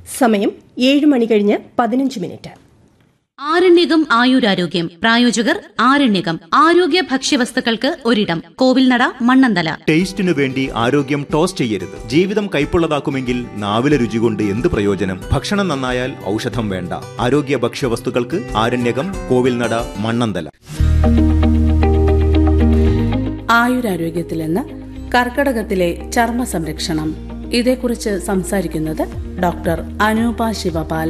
സമയം ഏഴ് മണി കഴിഞ്ഞ് പതിനഞ്ച് മിനിറ്റ് ആരണ്യകം ആയുരാരോഗ്യം പ്രായോജകർ ആരണ്യകം ആരോഗ്യ ഭക്ഷ്യവസ്തുക്കൾക്ക് ഒരിടം കോവിൽനട മണ്ണന്തല ടേസ്റ്റിനു വേണ്ടി ആരോഗ്യം ടോസ് ചെയ്യരുത് ജീവിതം കൈപ്പുള്ളതാക്കുമെങ്കിൽ നാവിലെ രുചി കൊണ്ട് എന്ത് പ്രയോജനം ഭക്ഷണം നന്നായാൽ ഔഷധം വേണ്ട ആരോഗ്യ ഭക്ഷ്യവസ്തുക്കൾക്ക് ആരണ്യകം കോവിൽനട മണ്ണന്തല ആയുരാരോഗ്യത്തിൽ നിന്ന് കർക്കടകത്തിലെ ചർമ്മ സംരക്ഷണം ഇതേക്കുറിച്ച് സംസാരിക്കുന്നത് ഡോക്ടർ അനൂപ ശിവപാൽ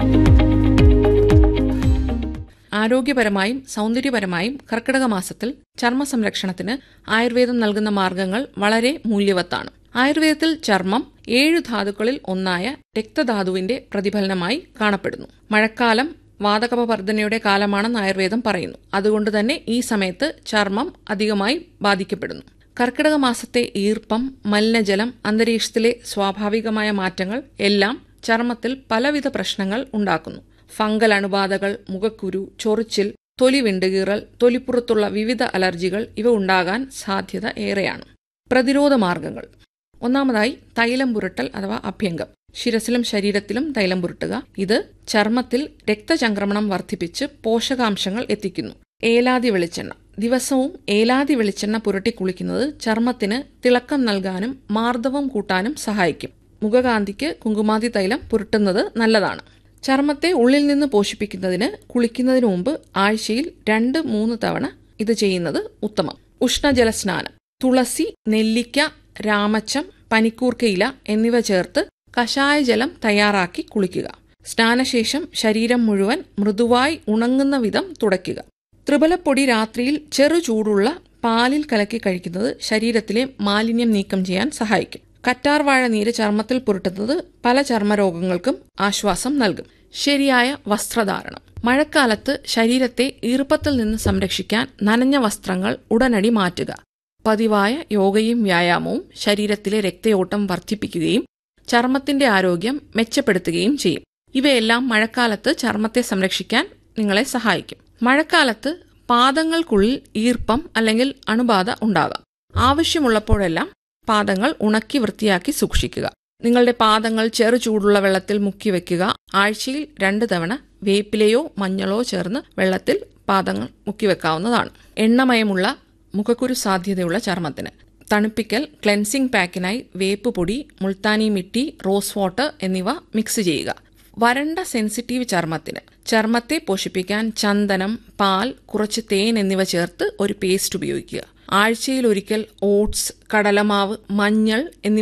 ആരോഗ്യപരമായും സൗന്ദര്യപരമായും കർക്കിടക മാസത്തിൽ ചർമ്മ സംരക്ഷണത്തിന് ആയുർവേദം നൽകുന്ന മാർഗങ്ങൾ വളരെ മൂല്യവത്താണ് ആയുർവേദത്തിൽ ചർമ്മം ഏഴു ധാതുക്കളിൽ ഒന്നായ രക്തധാതുവിന്റെ പ്രതിഫലനമായി കാണപ്പെടുന്നു മഴക്കാലം വാതകപവർദ്ധനയുടെ കാലമാണെന്ന് ആയുർവേദം പറയുന്നു അതുകൊണ്ട് തന്നെ ഈ സമയത്ത് ചർമ്മം അധികമായി ബാധിക്കപ്പെടുന്നു കർക്കിടക മാസത്തെ ഈർപ്പം മലിനജലം അന്തരീക്ഷത്തിലെ സ്വാഭാവികമായ മാറ്റങ്ങൾ എല്ലാം ചർമ്മത്തിൽ പലവിധ പ്രശ്നങ്ങൾ ഉണ്ടാക്കുന്നു ഫംഗൽ അണുബാധകൾ മുഖക്കുരു ചൊറിച്ചിൽ തൊലി വിണ്ടുകീറൽ തൊലിപ്പുറത്തുള്ള വിവിധ അലർജികൾ ഇവ ഉണ്ടാകാൻ സാധ്യത ഏറെയാണ് പ്രതിരോധ മാർഗങ്ങൾ ഒന്നാമതായി തൈലം പുരട്ടൽ അഥവാ അഭ്യംഗം ശിരസിലും ശരീരത്തിലും തൈലം പുരട്ടുക ഇത് ചർമ്മത്തിൽ രക്തചംക്രമണം വർദ്ധിപ്പിച്ച് പോഷകാംശങ്ങൾ എത്തിക്കുന്നു ഏലാതി വെളിച്ചെണ്ണ ദിവസവും ഏലാതി വെളിച്ചെണ്ണ പുരട്ടി കുളിക്കുന്നത് ചർമ്മത്തിന് തിളക്കം നൽകാനും മാർദ്ദവം കൂട്ടാനും സഹായിക്കും മുഖകാന്തിക്ക് കുങ്കുമാതി തൈലം പുരട്ടുന്നത് നല്ലതാണ് ചർമ്മത്തെ ഉള്ളിൽ നിന്ന് പോഷിപ്പിക്കുന്നതിന് കുളിക്കുന്നതിന് മുമ്പ് ആഴ്ചയിൽ രണ്ട് മൂന്ന് തവണ ഇത് ചെയ്യുന്നത് ഉത്തമം ഉഷ്ണജല സ്നാനം തുളസി നെല്ലിക്ക രാമച്ചം പനിക്കൂർക്കയില എന്നിവ ചേർത്ത് കഷായ ജലം തയ്യാറാക്കി കുളിക്കുക സ്നാനശേഷം ശരീരം മുഴുവൻ മൃദുവായി ഉണങ്ങുന്ന വിധം തുടയ്ക്കുക ത്രിബലപ്പൊടി രാത്രിയിൽ ചെറു ചൂടുള്ള പാലിൽ കലക്കി കഴിക്കുന്നത് ശരീരത്തിലെ മാലിന്യം നീക്കം ചെയ്യാൻ സഹായിക്കും കറ്റാർ വാഴ നീര് ചർമ്മത്തിൽ പുരട്ടുന്നത് പല ചർമ്മരോഗങ്ങൾക്കും ആശ്വാസം നൽകും ശരിയായ വസ്ത്രധാരണം മഴക്കാലത്ത് ശരീരത്തെ ഈർപ്പത്തിൽ നിന്ന് സംരക്ഷിക്കാൻ നനഞ്ഞ വസ്ത്രങ്ങൾ ഉടനടി മാറ്റുക പതിവായ യോഗയും വ്യായാമവും ശരീരത്തിലെ രക്തയോട്ടം വർദ്ധിപ്പിക്കുകയും ചർമ്മത്തിന്റെ ആരോഗ്യം മെച്ചപ്പെടുത്തുകയും ചെയ്യും ഇവയെല്ലാം മഴക്കാലത്ത് ചർമ്മത്തെ സംരക്ഷിക്കാൻ നിങ്ങളെ സഹായിക്കും മഴക്കാലത്ത് പാദങ്ങൾക്കുള്ളിൽ ഈർപ്പം അല്ലെങ്കിൽ അണുബാധ ഉണ്ടാകാം ആവശ്യമുള്ളപ്പോഴെല്ലാം പാദങ്ങൾ ഉണക്കി വൃത്തിയാക്കി സൂക്ഷിക്കുക നിങ്ങളുടെ പാദങ്ങൾ ചെറു ചൂടുള്ള വെള്ളത്തിൽ മുക്കി വെക്കുക ആഴ്ചയിൽ രണ്ട് തവണ വേപ്പിലയോ മഞ്ഞളോ ചേർന്ന് വെള്ളത്തിൽ പാദങ്ങൾ മുക്കി വെക്കാവുന്നതാണ് എണ്ണമയമുള്ള മുഖക്കുരു സാധ്യതയുള്ള ചർമ്മത്തിന് തണുപ്പിക്കൽ ക്ലെൻസിംഗ് പാക്കിനായി വേപ്പ് പൊടി മുൾത്താനി മിട്ടി റോസ് വാട്ടർ എന്നിവ മിക്സ് ചെയ്യുക വരണ്ട സെൻസിറ്റീവ് ചർമ്മത്തിന് ചർമ്മത്തെ പോഷിപ്പിക്കാൻ ചന്ദനം പാൽ കുറച്ച് തേൻ എന്നിവ ചേർത്ത് ഒരു പേസ്റ്റ് ഉപയോഗിക്കുക ആഴ്ചയിൽ ഒരിക്കൽ ഓട്സ് കടലമാവ് മഞ്ഞൾ എന്നിവ